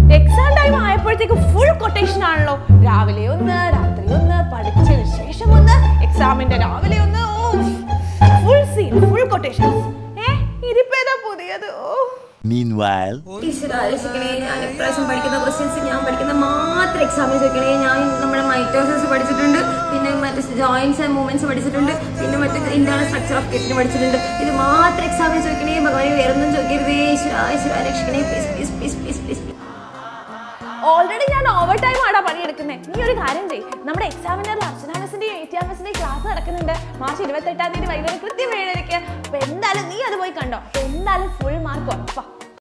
exam time ആയപ്പോഴത്തേക്ക് full quotation ആണല്ലോ രാവിലെ ഒന്ന് രാത്രി ഒന്ന് പഠിച്ചതിന് ശേഷം ഒന്ന് എക്സാമിന്റെ രാവിലെ ഒന്ന് ഫുൾ സീൻ ഫുൾ കൊട്ടേഷൻ ഏ ഇരിപ്പേതാ പുതിയത് ഓ Meanwhile, ഈശ്വര രക്ഷിക്കണേ ഞാൻ ഇപ്രാവശ്യം പഠിക്കുന്ന ക്വസ്റ്റ്യൻസ് ഞാൻ പഠിക്കുന്ന മാത്രം എക്സാമിന് ചോദിക്കണേ ഞാൻ നമ്മുടെ മൈറ്റോസിസ് പഠിച്ചിട്ടുണ്ട് പിന്നെ മറ്റേ ജോയിൻസ് ആൻഡ് മൂവ്മെന്റ്സ് പഠിച്ചിട്ടുണ്ട് പിന്നെ മറ്റേ ഇന്റേണൽ സ്ട്രക്ചർ ഓഫ് കിറ്റിന് പഠിച്ചിട്ടുണ്ട് ഇത് മാത്രം എക്സാമിന് ചോദിക്കണേ ഭഗവാനെ വേറൊന്നും ചോദിക്കരുതേ ഈശ്വര ഈശ്വര രക്ഷിക്കണേ please please please please please already ഞാൻ ഓവർ ടൈം ആടാ പണിയെടുക്കുന്നത് നീ ഒരു കാര്യം ചെയ്യ് നമ്മുടെ എക്സാമിനറിൽ അർച്ചന മിസ്സിന്റെയും എ ടി ആർ മിസ്സിന്റെയും ക്ലാസ് നടക്കുന്നുണ്ട് മാർച്ച് ഇരുപത്തെട്ടാം തീയതി വൈകുന്നേരം കൃത്യം ഏഴരയ്ക്ക് അപ്പൊ എന്തായാലും നീ അത് പോയി കണ്ടോ അപ്പൊ എന്തായാലും ഫുൾ മാർക്ക് ഉറപ്പാ